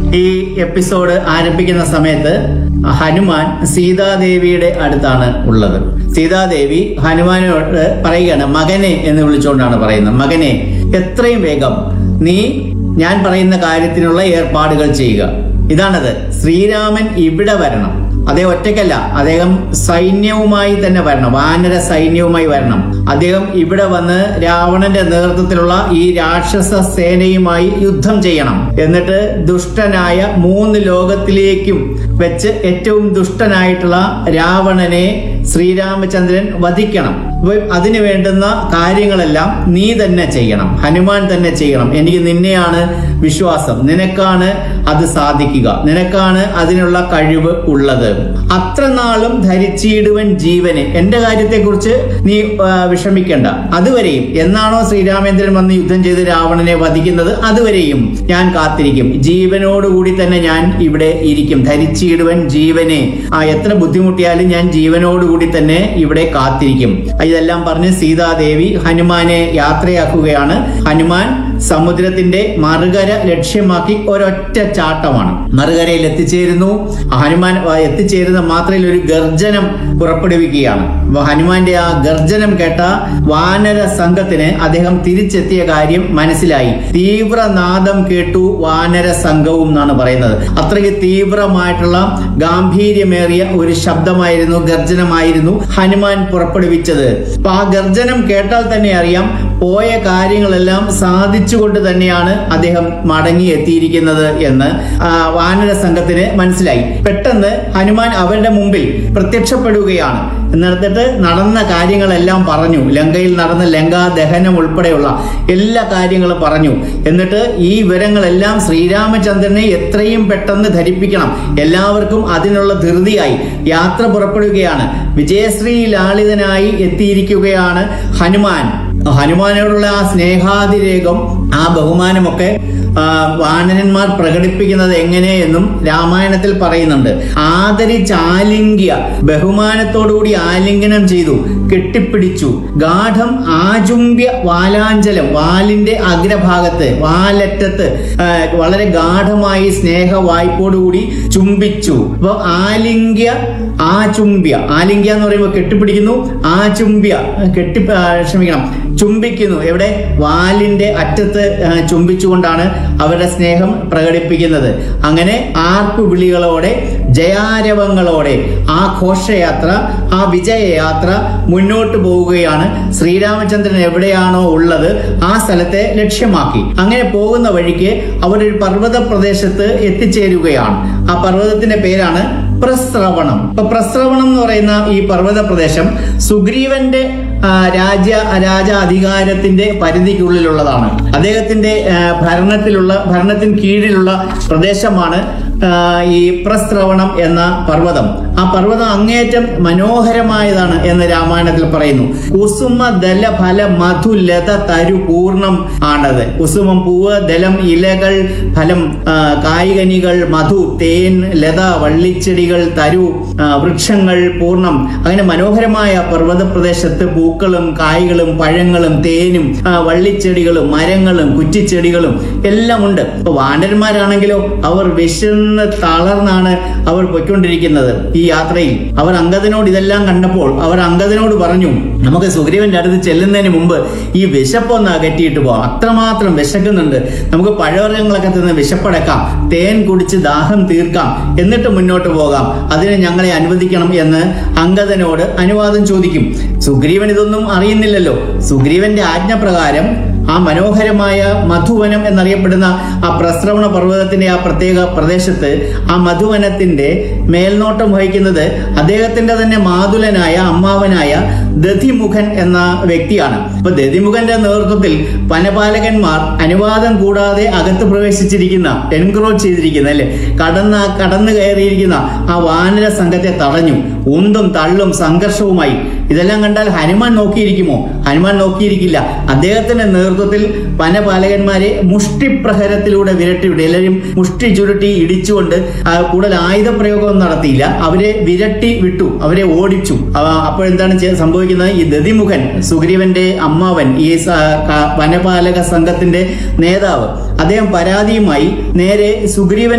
ഈ എപ്പിസോഡ് ആരംഭിക്കുന്ന സമയത്ത് ഹനുമാൻ സീതാദേവിയുടെ അടുത്താണ് ഉള്ളത് സീതാദേവി ഹനുമാനോട് പറയുകയാണ് മകനെ എന്ന് വിളിച്ചുകൊണ്ടാണ് പറയുന്നത് മകനെ എത്രയും വേഗം നീ ഞാൻ പറയുന്ന കാര്യത്തിനുള്ള ഏർപ്പാടുകൾ ചെയ്യുക ഇതാണത് ശ്രീരാമൻ ഇവിടെ വരണം അദ്ദേഹം ഒറ്റയ്ക്കല്ല അദ്ദേഹം സൈന്യവുമായി തന്നെ വരണം വാനര സൈന്യവുമായി വരണം അദ്ദേഹം ഇവിടെ വന്ന് രാവണന്റെ നേതൃത്വത്തിലുള്ള ഈ രാക്ഷസ സേനയുമായി യുദ്ധം ചെയ്യണം എന്നിട്ട് ദുഷ്ടനായ മൂന്ന് ലോകത്തിലേക്കും വെച്ച് ഏറ്റവും ദുഷ്ടനായിട്ടുള്ള രാവണനെ ശ്രീരാമചന്ദ്രൻ വധിക്കണം അപ്പൊ അതിനു വേണ്ടുന്ന കാര്യങ്ങളെല്ലാം നീ തന്നെ ചെയ്യണം ഹനുമാൻ തന്നെ ചെയ്യണം എനിക്ക് നിന്നെയാണ് വിശ്വാസം നിനക്കാണ് അത് സാധിക്കുക നിനക്കാണ് അതിനുള്ള കഴിവ് ഉള്ളത് അത്ര നാളും ധരിച്ചിടുവൻ ജീവനെ എന്റെ കാര്യത്തെക്കുറിച്ച് നീ ആ, വിഷമിക്കണ്ട അതുവരെയും എന്നാണോ ശ്രീരാമേന്ദ്രൻ വന്ന് യുദ്ധം ചെയ്ത് രാവണനെ വധിക്കുന്നത് അതുവരെയും ഞാൻ കാത്തിരിക്കും ജീവനോടുകൂടി തന്നെ ഞാൻ ഇവിടെ ഇരിക്കും ധരിച്ചിടുവൻ ജീവനെ ആ എത്ര ബുദ്ധിമുട്ടിയാലും ഞാൻ ജീവനോടുകൂടി തന്നെ ഇവിടെ കാത്തിരിക്കും ഇതെല്ലാം പറഞ്ഞ് സീതാദേവി ഹനുമാനെ യാത്രയാക്കുകയാണ് ഹനുമാൻ സമുദ്രത്തിന്റെ മറുകര ലക്ഷ്യമാക്കി ഒരൊറ്റ ചാട്ടമാണ് മറുകരയിൽ എത്തിച്ചേരുന്നു ഹനുമാൻ ആ, എത്തിച്ചേരുന്ന മാത്രയിൽ ഒരു ഗർജനം പുറപ്പെടുവിക്കുകയാണ് അപ്പൊ ഹനുമാന്റെ ആ ഗർജനം കേട്ട വാനര സംഘത്തിന് അദ്ദേഹം തിരിച്ചെത്തിയ കാര്യം മനസ്സിലായി തീവ്രനാദം കേട്ടു വാനര സംഘവും എന്നാണ് പറയുന്നത് അത്രയ്ക്ക് തീവ്രമായിട്ടുള്ള ഗാംഭീര്യമേറിയ ഒരു ശബ്ദമായിരുന്നു ഗർജനമായിരുന്നു ഹനുമാൻ പുറപ്പെടുവിച്ചത് അപ്പൊ ആ ഗർജനം കേട്ടാൽ തന്നെ അറിയാം പോയ കാര്യങ്ങളെല്ലാം സാധിച്ചുകൊണ്ട് തന്നെയാണ് അദ്ദേഹം മടങ്ങി എത്തിയിരിക്കുന്നത് എന്ന് ആ, വാനര സംഘത്തിന് മനസ്സിലായി പെട്ടെന്ന് ഹനുമാൻ അവരുടെ മുമ്പിൽ പ്രത്യക്ഷപ്പെടുകയാണ് എന്നിട്ട് നടന്ന കാര്യങ്ങളെല്ലാം പറഞ്ഞു ലങ്കയിൽ നടന്ന ലങ്കാ ദഹനം ഉൾപ്പെടെയുള്ള എല്ലാ കാര്യങ്ങളും പറഞ്ഞു എന്നിട്ട് ഈ വിവരങ്ങളെല്ലാം ശ്രീരാമചന്ദ്രനെ എത്രയും പെട്ടെന്ന് ധരിപ്പിക്കണം എല്ലാവർക്കും അതിനുള്ള ധൃതിയായി യാത്ര പുറപ്പെടുകയാണ് വിജയശ്രീ ലാളിതനായി എത്തിയിരിക്കുകയാണ് ഹനുമാൻ ഹനുമാനോടുള്ള ആ സ്നേഹാതിരേകം ആ ബഹുമാനമൊക്കെ ആ, വാനരന്മാർ പ്രകടിപ്പിക്കുന്നത് എങ്ങനെയെന്നും രാമായണത്തിൽ പറയുന്നുണ്ട് ആദരിച്ചാലിംഗ്യ ബഹുമാനത്തോടുകൂടി ആലിംഗനം ചെയ്തു കെട്ടിപ്പിടിച്ചു ഗാഠം ആചുംബ്യ വാലാഞ്ചലം വാലിന്റെ അഗ്രഭാഗത്ത് വാലറ്റത്ത് ആ, വളരെ ഗാഠമായി സ്നേഹ വായ്പോടുകൂടി ചുംബിച്ചു അപ്പൊ ആലിംഗ്യ ആചുംബ്യ ആലിംഗ്യ എന്ന് പറയുമ്പോൾ കെട്ടിപ്പിടിക്കുന്നു ആചുംബ്യ കെട്ടി ആ, ക്ഷമിക്കണം ചുംബിക്കുന്നു എവിടെ വാലിന്റെ അറ്റത്ത് ആ, ചുംബിച്ചുകൊണ്ടാണ് അവരുടെ സ്നേഹം പ്രകടിപ്പിക്കുന്നത് അങ്ങനെ ആർപ്പു വിളികളോടെ ജയാരവങ്ങളോടെ ആ ഘോഷയാത്ര ആ വിജയയാത്ര മുന്നോട്ട് പോവുകയാണ് ശ്രീരാമചന്ദ്രൻ എവിടെയാണോ ഉള്ളത് ആ സ്ഥലത്തെ ലക്ഷ്യമാക്കി അങ്ങനെ പോകുന്ന വഴിക്ക് അവരൊരു പർവ്വത പ്രദേശത്ത് എത്തിച്ചേരുകയാണ് ആ പർവ്വതത്തിന്റെ പേരാണ് പ്രസ്രവണം ഇപ്പൊ പ്രസ്രവണം എന്ന് പറയുന്ന ഈ പർവ്വത പ്രദേശം സുഗ്രീവന്റെ ആ, രാജ്യ രാജ അധികാരത്തിന്റെ പരിധിക്കുള്ളിലുള്ളതാണ് അദ്ദേഹത്തിന്റെ ആ, ഭരണത്തിലുള്ള ഭരണത്തിന് കീഴിലുള്ള പ്രദേശമാണ് ആ, ഈ പ്രസ്രവണം എന്ന പർവ്വതം ആ പർവ്വതം അങ്ങേയറ്റം മനോഹരമായതാണ് എന്ന് രാമായണത്തിൽ പറയുന്നു കുസുമ ദല ഫല മധു ലത തരു പൂർണ്ണം ആണത് കുസുമം പൂവ് ദലം ഇലകൾ ഫലം ആ, കായ്കനികൾ മധു തേൻ ലത വള്ളിച്ചെടികൾ തരു ആ, വൃക്ഷങ്ങൾ പൂർണ്ണം അങ്ങനെ മനോഹരമായ പർവ്വത പ്രദേശത്ത് പൂക്കളും കായ്കളും പഴങ്ങളും തേനും ആ, വള്ളിച്ചെടികളും മരങ്ങളും കുറ്റിച്ചെടികളും എല്ലാം ഉണ്ട് ഇപ്പൊ വാനരന്മാരാണെങ്കിലോ അവർ വിശന്ന് തളർന്നാണ് അവർ പൊയ്ക്കൊണ്ടിരിക്കുന്നത് ഈ യാത്രയിൽ അവർ അങ്കദനോട് ഇതെല്ലാം കണ്ടപ്പോൾ അവർ അങ്കദനോട് പറഞ്ഞു നമുക്ക് സുഗ്രീവന്റെ അടുത്ത് ചെല്ലുന്നതിന് മുമ്പ് ഈ വിശപ്പൊന്ന് അകറ്റിയിട്ട് പോവാം അത്രമാത്രം വിശക്കുന്നുണ്ട് നമുക്ക് പഴവർഗ്ഗങ്ങളൊക്കെ തിന്ന് വിശപ്പടക്കാം തേൻ കുടിച്ച് ദാഹം തീർക്കാം എന്നിട്ട് മുന്നോട്ട് പോകാം അതിന് ഞങ്ങളെ അനുവദിക്കണം എന്ന് അങ്കദനോട് അനുവാദം ചോദിക്കും സുഗ്രീവൻ ഇതൊന്നും അറിയുന്നില്ലല്ലോ സുഗ്രീവന്റെ ആജ്ഞപ്രകാരം ആ മനോഹരമായ മധുവനം എന്നറിയപ്പെടുന്ന ആ പ്രസ്രവണ പർവ്വതത്തിന്റെ ആ പ്രത്യേക പ്രദേശത്ത് ആ മധുവനത്തിന്റെ മേൽനോട്ടം വഹിക്കുന്നത് അദ്ദേഹത്തിന്റെ തന്നെ മാതുലനായ അമ്മാവനായ ദധിമുഖൻ എന്ന വ്യക്തിയാണ് അപ്പൊ ദധിമുഖന്റെ നേതൃത്വത്തിൽ വനപാലകന്മാർ അനുവാദം കൂടാതെ അകത്ത് പ്രവേശിച്ചിരിക്കുന്ന എൻക്രോച്ച് ചെയ്തിരിക്കുന്ന അല്ലെ കടന്ന കടന്നു കയറിയിരിക്കുന്ന ആ വാനര സംഘത്തെ തടഞ്ഞു ഉന്തും തള്ളും സംഘർഷവുമായി ഇതെല്ലാം കണ്ടാൽ ഹനുമാൻ നോക്കിയിരിക്കുമോ ഹനുമാൻ നോക്കിയിരിക്കില്ല അദ്ദേഹത്തിന്റെ നേതൃത്വത്തിൽ വനപാലകന്മാരെ മുഷ്ടിപ്രഹരത്തിലൂടെ വിരട്ടിവിടും എല്ലാവരും മുഷ്ടി ചുരുട്ടി ഇടിച്ചുകൊണ്ട് ആ, കൂടുതൽ ആയുധ പ്രയോഗം നടത്തിയില്ല അവരെ വിരട്ടി വിട്ടു അവരെ ഓടിച്ചു അവ- അപ്പോഴെന്താണ് ചെ- സംഭവിക്കുന്നത് ഈ ദതിമുഖൻ സുഗ്രീവന്റെ അമ്മാവൻ ഈ സ- ക- വനപാലക സംഘത്തിന്റെ നേതാവ് അദ്ദേഹം പരാതിയുമായി നേരെ സുഗ്രീവൻ